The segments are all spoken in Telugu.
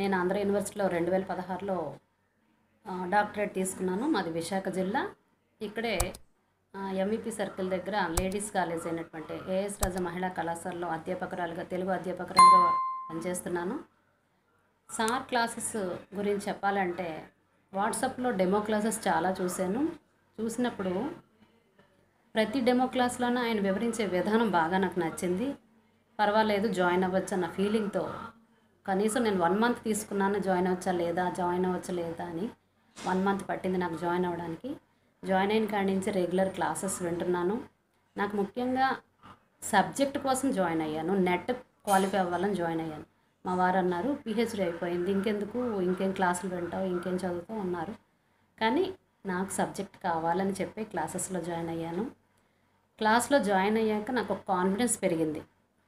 నేను ఆంధ్ర యూనివర్సిటీలో రెండు వేల పదహారులో ఆ, డాక్టరేట్ తీసుకున్నాను మాది విశాఖ జిల్లా ఇక్కడే ఎంవిపి సర్కిల్ దగ్గర లేడీస్ కాలేజ్ అయినటువంటి ఏఎస్ రాజా మహిళా కళాశాలలో అధ్యాపకురాలుగా తెలుగు అధ్యాపకురాలుగా పనిచేస్తున్నాను సార్ క్లాసెస్ గురించి చెప్పాలంటే వాట్సాప్లో డెమో క్లాసెస్ చాలా చూశాను చూసినప్పుడు ప్రతి డెమో క్లాస్లోనూ ఆయన వివరించే విధానం బాగా నాకు నచ్చింది పర్వాలేదు జాయిన్ అవ్వచ్చు అన్న ఫీలింగ్తో కనీసం నేను వన్ మంత్ తీసుకున్నాను జాయిన్ అవ్వచ్చా లేదా జాయిన్ అవ్వచ్చా లేదా అని వన్ మంత్ పట్టింది నాకు జాయిన్ అవ్వడానికి జాయిన్ అయిన కాడి నుంచి రెగ్యులర్ క్లాసెస్ వింటున్నాను నాకు ముఖ్యంగా సబ్జెక్ట్ కోసం జాయిన్ అయ్యాను నెట్ క్వాలిఫై అవ్వాలని జాయిన్ అయ్యాను మా వారు అన్నారు పిహెచ్డి అయిపోయింది ఇంకెందుకు ఇంకేం క్లాసులు వింటావు ఇంకేం చదువుతావు అన్నారు కానీ నాకు సబ్జెక్ట్ కావాలని చెప్పి క్లాసెస్లో జాయిన్ అయ్యాను క్లాస్లో జాయిన్ అయ్యాక నాకు ఒక కాన్ఫిడెన్స్ పెరిగింది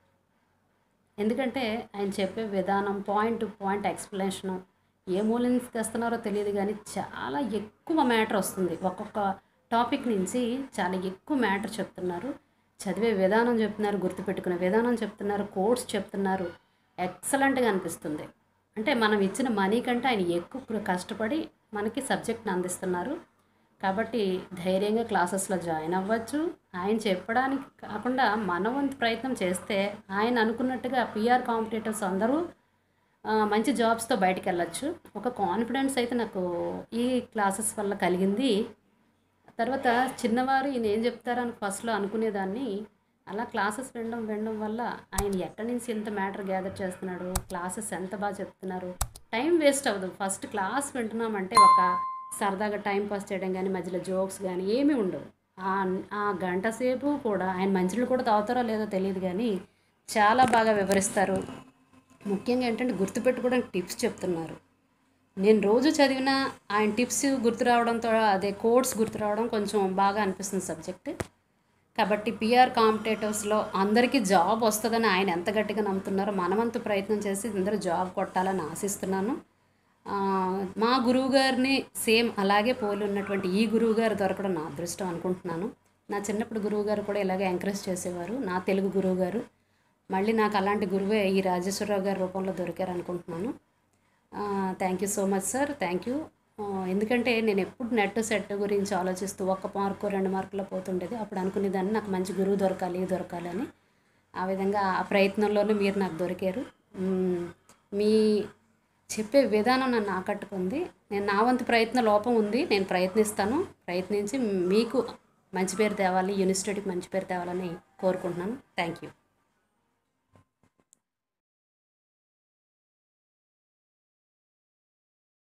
ఎందుకంటే ఆయన చెప్పే విధానం పాయింట్ టు పాయింట్ ఎక్స్ప్లెనేషను ఏ మూల నుంచి తెస్తున్నారో తెలియదు కానీ చాలా ఎక్కువ మ్యాటర్ వస్తుంది ఒక్కొక్క టాపిక్ నుంచి చాలా ఎక్కువ మ్యాటర్ చెప్తున్నారు చదివే విధానం చెప్తున్నారు గుర్తుపెట్టుకునే విధానం చెప్తున్నారు కోర్స్ చెప్తున్నారు ఎక్సలెంట్గా అనిపిస్తుంది అంటే మనం ఇచ్చిన మనీ కంటే ఆయన ఎక్కువ కష్టపడి మనకి సబ్జెక్ట్ని అందిస్తున్నారు కాబట్టి ధైర్యంగా క్లాసెస్లో జాయిన్ అవ్వచ్చు ఆయన చెప్పడానికి కాకుండా మన వంతు ప్రయత్నం చేస్తే ఆయన అనుకున్నట్టుగా పిఆర్ కాంపిటేటర్స్ అందరూ ఆ, మంచి జాబ్స్తో బయటికి వెళ్ళచ్చు ఒక కాన్ఫిడెన్స్ అయితే నాకు ఈ క్లాసెస్ వల్ల కలిగింది తర్వాత చిన్నవారు ఈయన ఏం చెప్తారని ఫస్ట్లో అనుకునేదాన్ని అలా క్లాసెస్ వినడం వినడం వల్ల ఆయన ఎక్కడి నుంచి ఎంత మ్యాటర్ గ్యాదర్ చేస్తున్నాడు క్లాసెస్ ఎంత బాగా చెప్తున్నారు టైం వేస్ట్ అవ్వదు ఫస్ట్ క్లాస్ వింటున్నామంటే ఒక సరదాగా టైం పాస్ చేయడం కానీ మధ్యలో జోక్స్ కానీ ఏమీ ఉండవు ఆ ఆ గంట సేపు కూడా ఆయన మంచినీళ్ళు కూడా తాగుతారో లేదో తెలియదు కానీ చాలా బాగా వివరిస్తారు ముఖ్యంగా ఏంటంటే గుర్తుపెట్టుకోవడానికి టిప్స్ చెప్తున్నారు నేను రోజు చదివిన ఆయన టిప్స్ గుర్తు రావడంతో అదే కోడ్స్ గుర్తు రావడం కొంచెం బాగా అనిపిస్తుంది సబ్జెక్ట్ కాబట్టి పిఆర్ కాంపిటేటివ్స్లో అందరికీ జాబ్ వస్తుందని ఆయన ఎంత గట్టిగా నమ్ముతున్నారో మనమంతు ప్రయత్నం చేసి అందరూ జాబ్ కొట్టాలని ఆశిస్తున్నాను ఆ, మా గురువు గారిని సేమ్ అలాగే పోలి ఉన్నటువంటి ఈ గురువు గారు దొరకడం నా అదృష్టం అనుకుంటున్నాను నా చిన్నప్పుడు గురువు గారు కూడా ఇలాగే ఎంకరేజ్ చేసేవారు నా తెలుగు గురువు గారు మళ్ళీ నాకు అలాంటి గురువే ఈ రాజేశ్వరరావు గారి రూపంలో దొరికారు అనుకుంటున్నాను thank you so much sir thank you ఎందుకంటే నేను ఎప్పుడు నెట్ సెట్ గురించి ఆలోచిస్తూ ఒక్క మార్కు రెండు మార్కులో పోతుండేది అప్పుడు అనుకునేదాన్ని నాకు మంచి గురువు దొరకాలి దొరకాలి అని ఆ విధంగా ఆ ప్రయత్నంలోనే మీరు నాకు దొరికారు మ్మ్. మీ చెప్పే విధానం నన్ను ఆకట్టుకుంది నేను నా వంతు ప్రయత్న లోపం ఉంది నేను ప్రయత్నిస్తాను ప్రయత్నించి మీకు మంచి పేరు తేవాలి యూనివర్సిటీకి మంచి పేరు తేవాలని కోరుకుంటున్నాను థ్యాంక్ యూ